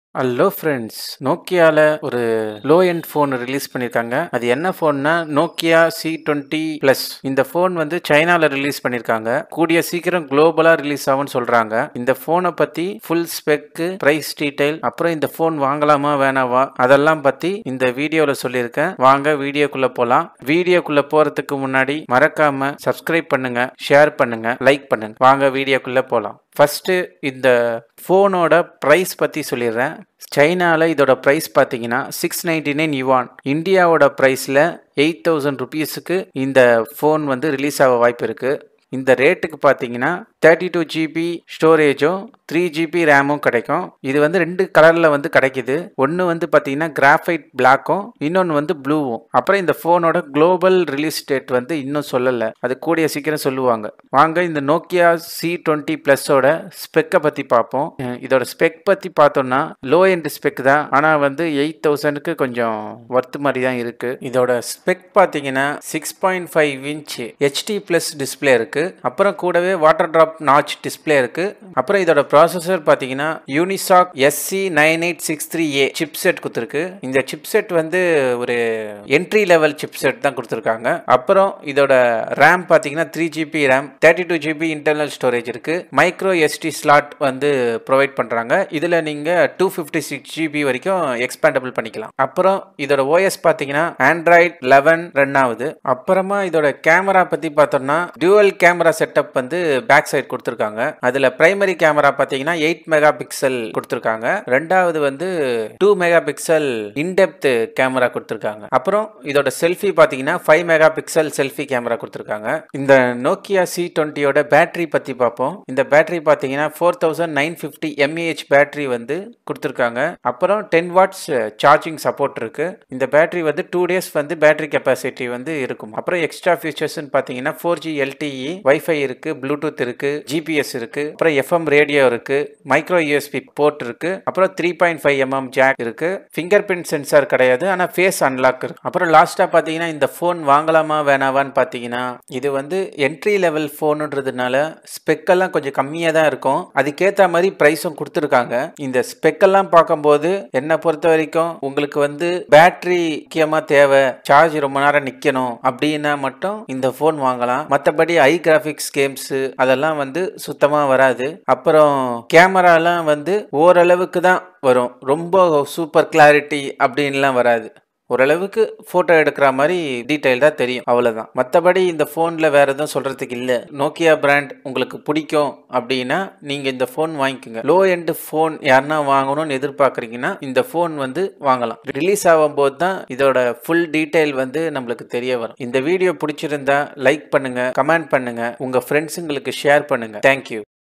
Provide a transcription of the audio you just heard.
hello friends நோக்கியால ஒரு low end phone release பண்ணியிருக்காங்க அது என்ன ஃபோன்னா நோக்கியா சி டுவெண்ட்டி ப்ளஸ் இந்த ஃபோன் வந்து சைனால ரிலீஸ் பண்ணியிருக்காங்க கூடிய சீக்கிரம் குளோபலா ரிலீஸ் ஆகும்னு சொல்றாங்க இந்த ஃபோனை பத்தி ஃபுல் ஸ்பெக்கு பிரைஸ் டீடைல் அப்புறம் இந்த ஃபோன் வாங்கலாமா வேணாவா அதெல்லாம் பத்தி இந்த வீடியோல சொல்லியிருக்கேன் வாங்க வீடியோக்குள்ள போலாம் வீடியோக்குள்ள போறதுக்கு முன்னாடி மறக்காம சப்ஸ்கிரைப் பண்ணுங்க ஷேர் பண்ணுங்க லைக் பண்ணுங்க வாங்க வீடியோக்குள்ள போலாம் ஃபர்ஸ்ட் இந்த ஃபோனோட ப்ரைஸ் பற்றி சொல்லிடுறேன் சைனாவில் இதோட ப்ரைஸ் பார்த்தீங்கன்னா சிக்ஸ் நைன்டி நைன் யுவான் இந்தியாவோட ப்ரைஸில் எயிட் தௌசண்ட் ருபீஸுக்கு இந்த ஃபோன் வந்து ரிலீஸ் ஆக வாய்ப்பு இருக்குது இந்த ரேட்டுக்கு பார்த்தீங்கன்னா தேர்ட்டி டூ ஜிபி ஸ்டோரேஜும் த்ரீ ஜிபி ரேமும் கிடைக்கும் இது வந்து ரெண்டு கலரில் வந்து கிடைக்குது ஒன்று வந்து பார்த்தீங்கன்னா கிராஃபைட் பிளாக்கும் இன்னொன்று வந்து ப்ளூவும் அப்புறம் இந்த ஃபோனோட குளோபல் ரிலீஸ் டேட் வந்து இன்னும் சொல்லலை அது கூடிய சீக்கிரம் சொல்லுவாங்க வாங்க இந்த நோக்கியா சி டுவெண்ட்டி ப்ளஸோட ஸ்பெக்கை பற்றி பார்ப்போம் அஹ் இதோட ஸ்பெக் பற்றி பார்த்தோம்னா லோ எண்ட் ஸ்பெக் தான் ஆனால் வந்து எயிட் தௌசண்ட்க்கு கொஞ்சம் ஒர்த்து மாதிரி தான் இருக்குது இதோட ஸ்பெக் பார்த்தீங்கன்னா six point five inch HD plus display இருக்குது அப்புறம் கூடவே வாட்டர் ட்ராப் நாச் டிஸ்பிளே இருக்குது அப்புறம் இதோட ப்ராசஸர் பார்த்தீங்கன்னா Unisoc SC nine eight six three A chip set கொடுத்துருக்கு இந்த சிப் செட் வந்து ஒரு என்ட்ரி லெவல் சிப் செட் தான் கொடுத்துருக்காங்க அப்புறம் இதோட ரேம் பார்த்தீங்கன்னா three GB RAM thirty two GB internal storage இருக்கு மைக்ரோ எஸ்டி ஸ்லாட் வந்து ப்ரொவைட் பண்ணுறாங்க இதில் நீங்கள் டூ ஃபிஃப்டி சிக்ஸ் ஜிபி வரைக்கும் எக்ஸ்பேண்டபிள் பண்ணிக்கலாம் அப்புறம் இதோட ஓஎஸ் பார்த்தீங்கன்னா ஆண்ட்ராய்ட் லெவன் ரன் ஆகுது அப்புறமா இதோட கேமரா பற்றி பார்த்தோம்னா டியூவல் கேமரா செட்டப் வந்து பேக் சைடு கொடுத்துருக்காங்க அதில் பிரைமரி கேமரா பார்த்தீங்கன்னா எயிட் மெகா பிக்சல் கொடுத்துருக்காங்க ரெண்டாவது வந்து two mega pixel in depth camera கொடுத்துருக்காங்க அப்புறம் இதோட செல்ஃபி பார்த்தீங்கன்னா five mega pixel selfie camera கொடுத்துருக்காங்க இந்த நோக்கியா சி டுவெண்ட்டியோட பேட்டரி பற்றி பார்ப்போம் இந்த பேட்டரி பார்த்தீங்கன்னா four thousand nine fifty mAh battery வந்து கொடுத்துருக்காங்க அப்புறம் டென் வாட்ஸ் சார்ஜிங் சப்போர்ட் இருக்கு இந்த பேட்டரி வந்து டூ டேஸ் வந்து பேட்டரி கெப்பாசிட்டி வந்து இருக்கும் அப்புறம் எக்ஸ்ட்ரா ஃபீச்சர்ஸ்னு பார்த்தீங்கன்னா ஃபோர் ஜி எல்டிஇ வைஃபை இருக்கு ப்ளூடூத் இருக்கு ஜிபிஎஸ் இருக்கு அப்புறம் எஃப்எம் ரேடியோ இருக்கு மைக்ரோ யூஎஸ்பி போர்ட் இருக்கு அப்புறம் three point five mm jack இருக்கு ஃபிங்கர் பிரிண்ட் சென்சார் கிடையாது ஆனால் ஃபேஸ் அன்லாக் இருக்கு அப்புறம் லாஸ்ட்டாக பார்த்தீங்கன்னா இந்த ஃபோன் வாங்கலாமா வேணாவான்னு பார்த்தீங்கன்னா இது வந்து என்ட்ரி லெவல் ஃபோனுன்றதுனால ஸ்பெக்கெல்லாம் கொஞ்சம் கம்மியாக தான் இருக்கும் அதுக்கேற்ற மாதிரி ப்ரைஸும் கொடுத்துருக்காங்க இந்த ஸ்பெக்கெல்லாம் பார்க்கும்போது என்னை பொறுத்த வரைக்கும் உங்களுக்கு வந்து பேட்டரி முக்கியமாக தேவை சார்ஜ் ரொம்ப நேரம் நிற்கணும் அப்படின்னா மட்டும் இந்த ஃபோன் வாங்கலாம் மற்றபடி ஐ கிராஃபிக்ஸ் கேம்ஸு அதெல்லாம் வந்து சுத்தமாக வராது அப்புறம் கேமராலாம் வந்து ஓரளவுக்கு தான் வரும் ரொம்ப சூப்பர் கிளாரிட்டி அப்படின்லாம் வராது ஓரளவுக்கு ஃபோட்டோ எடுக்கிற மாதிரி டீட்டெயில்டாக தெரியும் அவ்வளோதான் மற்றபடி இந்த ஃபோனில் வேறு எதுவும் சொல்கிறதுக்கு இல்லை நோக்கியா பிராண்ட் உங்களுக்கு பிடிக்கும் அப்படின்னா நீங்கள் இந்த ஃபோன் வாங்கிக்கோங்க லோ எண்டு ஃபோன் யாருன்னா வாங்கணும்னு எதிர்பார்க்குறீங்கன்னா இந்த ஃபோன் வந்து வாங்கலாம் ரிலீஸ் ஆகும்போது தான் இதோட ஃபுல் டீட்டெயில் வந்து நம்மளுக்கு தெரிய வரும் இந்த வீடியோ பிடிச்சிருந்தா லைக் பண்ணுங்கள் கமெண்ட் பண்ணுங்கள் உங்கள் ஃப்ரெண்ட்ஸுங்களுக்கு ஷேர் பண்ணுங்கள் தேங்க்யூ